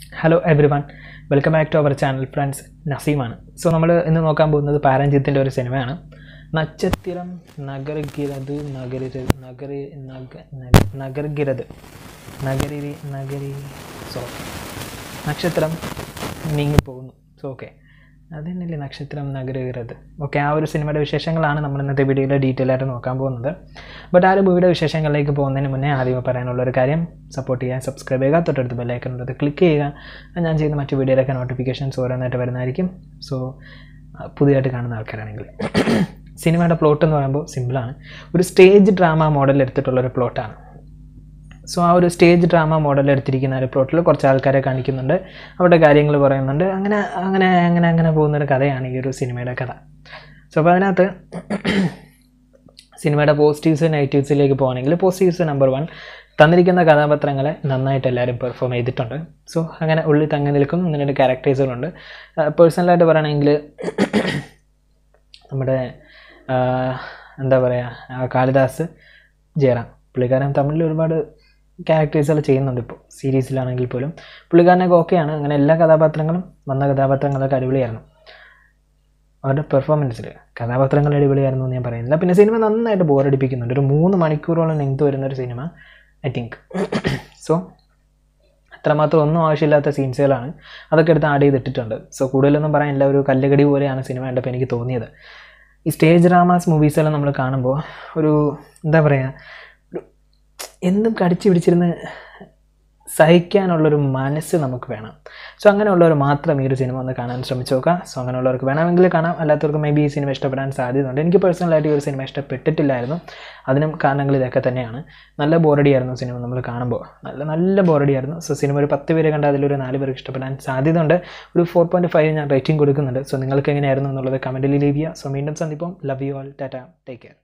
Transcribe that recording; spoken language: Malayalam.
hello everyone welcome back to our channel friends നസീമാണ് സോ നമ്മൾ ഇന്ന് നോക്കാൻ പോകുന്നത് പാരഞ്ജിത്തിൻ്റെ ഒരു സിനിമയാണ് നക്ഷത്രം നഗരഗിരത് നഗരി നഗരി നഗ നഗ- നഗരഗിരത് നഗരി നഗരി സോ നക്ഷത്രം നീങ്ങിപ്പോകുന്നു സോ ഓക്കെ അത് തന്നെയല്ലേ നക്ഷത്രം നഗരഗിരത് ഓക്കെ ആ ഒരു സിനിമയുടെ വിശേഷങ്ങളാണ് നമ്മൾ ഇന്നത്തെ വീഡിയോയിൽ ഡീറ്റെയിൽ ആയിട്ട് നോക്കാൻ പോകുന്നത് ബട്ട് ആ ഒരു മൂവിയുടെ വിശേഷങ്ങളിലേക്ക് പോകുന്നതിന് മുന്നേ ആദ്യം പറയാനുള്ള ഒരു കാര്യം സപ്പോർട്ട് ചെയ്യുക സബ്സ്ക്രൈബ് ചെയ്യുക തൊട്ടടുത്ത് ബെല്ലൈക്കൺ ഉള്ളത് ക്ലിക്ക് ചെയ്യുക ഞാൻ ചെയ്യുന്ന മറ്റു വീഡിയോയിലൊക്കെ നോട്ടിഫിക്കേഷൻസ് ഓരോന്നായിട്ട് വരുന്നതായിരിക്കും സോ പുതിയതായിട്ട് കാണുന്ന ആൾക്കാരാണെങ്കിൽ സിനിമയുടെ പ്ലോട്ട് എന്ന് പറയുമ്പോൾ സിമ്പിളാണ് ഒരു സ്റ്റേജ് ഡ്രാമ മോഡൽ എടുത്തിട്ടുള്ളൊരു പ്ലോട്ടാണ് സോ ആ ഒരു സ്റ്റേജ് ഡ്രാമ മോഡൽ എടുത്തിരിക്കുന്ന ഒരു പ്ലോട്ടിൽ കുറച്ച് ആൾക്കാരെ കാണിക്കുന്നുണ്ട് അവരുടെ കാര്യങ്ങൾ പറയുന്നുണ്ട് അങ്ങനെ അങ്ങനെ അങ്ങനെ അങ്ങനെ പോകുന്നൊരു കഥയാണ് ഈ ഒരു സിനിമയുടെ കഥ സോ അപ്പോൾ അതിനകത്ത് സിനിമയുടെ പോസിറ്റീവ്സ് നെഗറ്റീവ്സിലേക്ക് പോകുകയാണെങ്കിൽ പോസിറ്റീവ്സ് നമ്പർ വൺ തന്നിരിക്കുന്ന കഥാപാത്രങ്ങളെ നന്നായിട്ട് എല്ലാവരും പെർഫോം ചെയ്തിട്ടുണ്ട് സോ അങ്ങനെ ഉള്ളിൽ തങ്ങി നിൽക്കുന്ന ഒന്ന് രണ്ട് ക്യാരക്ടേഴ്സുകളുണ്ട് പേഴ്സണലായിട്ട് പറയുകയാണെങ്കിൽ നമ്മുടെ ആ, എന്താ പറയുക കാളിദാസ് ജയറാം പുള്ളിക്കാരൻ തമിഴിൽ ഒരുപാട് ക്യാരക്ടേഴ്സുകൾ ചെയ്യുന്നുണ്ട് ഇപ്പോൾ സീരീസിലാണെങ്കിൽ പോലും പുള്ളിക്കാരനൊക്കെ ഓക്കെയാണ് അങ്ങനെ എല്ലാ കഥാപാത്രങ്ങളും വന്ന കഥാപാത്രങ്ങളൊക്കെ അടിപൊളിയായിരുന്നു അവരുടെ പെർഫോമൻസിൽ കഥാപാത്രങ്ങൾ അടിപൊളിയായിരുന്നു എന്ന് ഞാൻ പറയുന്നില്ല പിന്നെ സിനിമ നന്നായിട്ട് ബോറടിപ്പിക്കുന്നുണ്ട് ഒരു മൂന്ന് മണിക്കൂറോളം ലെങ്ത് വരുന്ന ഒരു സിനിമ ഐ തിങ്ക് സോ അത്രമാത്രം ഒന്നും ആവശ്യമില്ലാത്ത സീൻസുകളാണ് അതൊക്കെ എടുത്ത് ആഡ് ചെയ്തിട്ടിട്ടുണ്ട് സോ കൂടുതലൊന്നും പറയാനില്ല ഒരു കല്ലുകടി പോലെയാണ് സിനിമ കണ്ടപ്പോൾ എനിക്ക് തോന്നിയത് ഈ സ്റ്റേജ് ഡ്രാമാസ് മൂവീസെല്ലാം നമ്മൾ കാണുമ്പോൾ ഒരു എന്താ പറയുക ഒരു എന്തും കടിച്ചു പിടിച്ചിരുന്ന് സഹിക്കാനുള്ളൊരു മനസ്സ് നമുക്ക് വേണം സോ അങ്ങനെയുള്ളവർ മാത്രം ഈ ഒരു സിനിമ ഒന്ന് കാണാൻ ശ്രമിച്ചു നോക്കുക സോ അങ്ങനെയുള്ളവർക്ക് വേണമെങ്കിൽ കാണാം അല്ലാത്തവർക്ക് മേ ബി ഈ സിനിമ ഇഷ്ടപ്പെടാൻ സാധ്യതയുണ്ട് എനിക്ക് പേഴ്സണലായിട്ട് ഈ ഒരു സിനിമ ഇഷ്ടപ്പെട്ടിട്ടില്ലായിരുന്നു അതിനും കാരണങ്ങൾ ഇതൊക്കെ തന്നെയാണ് നല്ല ബോറടിയായിരുന്നു സിനിമ നമ്മൾ കാണുമ്പോൾ നല്ല നല്ല ബോറടിയായിരുന്നു സോ സിനിമ ഒരു പത്ത് പേര് കണ്ട അതിലൊരു നാല് പേർക്ക് ഇഷ്ടപ്പെടാൻ സാധ്യതയുണ്ട് ഒരു ഫോർ പോയിൻറ്റ് ഫൈവ് ഞാൻ റേറ്റിംഗ് കൊടുക്കുന്നുണ്ട് സോ നിങ്ങൾക്ക് എങ്ങനെയായിരുന്നു എന്നുള്ളത് കമൻറ്റിൽ ലീവ് ചെയ്യുക സോ വീണ്ടും സന്ദിപ്പം ലവ് യു ആൾ ടാറ്റ ടേക്ക് കെയർ